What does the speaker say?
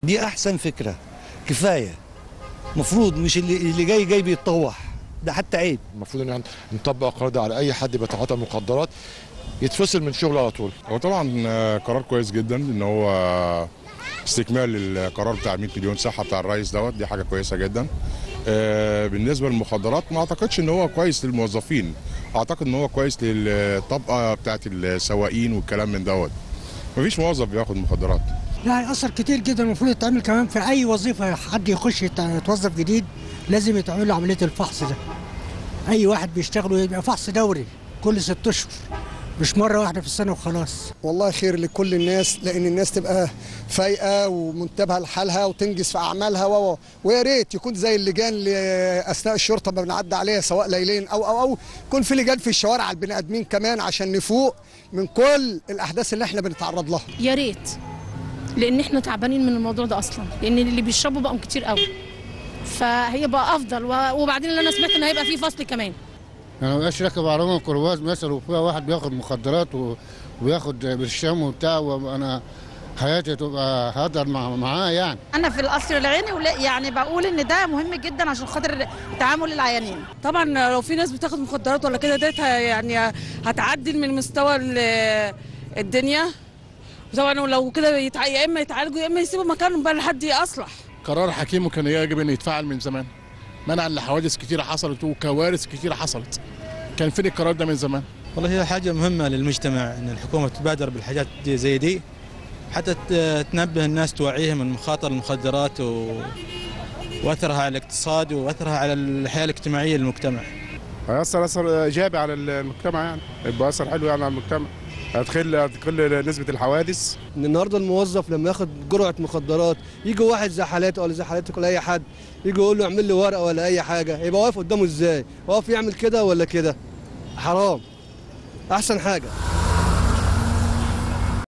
دي احسن فكره كفايه مفروض مش اللي اللي جاي جاي بيتطوح ده حتى عيب المفروض ان احنا نطبق القرار ده على اي حد بيتعاطى مخدرات يتفصل من شغله على طول هو طبعا آه، قرار كويس جدا ان هو استكمال للقرار بتاع 100 مليون صحه بتاع الرئيس دوت دي حاجه كويسه جدا آه، بالنسبه للمخدرات ما اعتقدش ان هو كويس للموظفين اعتقد ان هو كويس للطبقه بتاعت السواقين والكلام من دوت مفيش موظف بياخد مخدرات لا هيأثر كتير جدا المفروض يتعمل كمان في أي وظيفة حد يخش يت- يتوظف جديد لازم يتعمل له عملية الفحص ده أي واحد بيشتغل يبقى فحص دوري كل ست أشهر مش مرة واحدة في السنة وخلاص والله خير لكل الناس لان الناس تبقى فايقه ومنتبهه لحالها وتنجز في اعمالها و ويا ريت يكون زي اللجان اللي اثناء الشرطه ما بنعدي عليها سواء ليلين او او او يكون في لجان في الشوارع على البني ادمين كمان عشان نفوق من كل الاحداث اللي احنا بنتعرض لها يا ريت لان احنا تعبانين من الموضوع ده اصلا لان اللي بيشربوا بقوا كتير قوي فهي بقى افضل و- وبعدين اللي انا سمعت ان هيبقى في فصل كمان يعني ما بقاش راكب عربيه ميكروباص مثلا وفيها واحد بياخد مخدرات و- وياخد برشام وبتاع وانا حياتي تبقى هقدر مع معاه يعني انا في القصر العيني ولا يعني بقول ان ده مهم جدا عشان خاطر تعامل العيانين طبعا لو في ناس بتاخد مخدرات ولا كده ديت ه- يعني هتعدل من مستوى ال- الدنيا وطبعا لو كده يتع... يا اما يتعالجوا يا اما يسيبوا مكانهم بقى لحد يصلح قرار حكيم وكان يجب ان يتفعل من زمان منعا لحوادث كتيره حصلت وكوارث كتيره حصلت كان فين القرار ده من زمان والله هي حاجة مهمة للمجتمع أن الحكومة تبادر بالحاجات دي زي دي حتى ت- تنبه الناس توعيهم من مخاطر المخدرات و... وأثرها على الاقتصاد وأثرها على الحياة الاجتماعية للمجتمع هيأثر أثر إيجابي على المجتمع يعني يبقى أثر حلو يعني على المجتمع هتقل هتقل نسبة الحوادث ان النهارده الموظف لما ياخد جرعه مخدرات يجي واحد زي حالاتي ولا زي حالاتك ولا اي حد يجي يقول له اعمل لي ورقه ولا اي حاجه يبقى واقف قدامه ازاي؟ واقف يعمل كده ولا كده؟ حرام احسن حاجه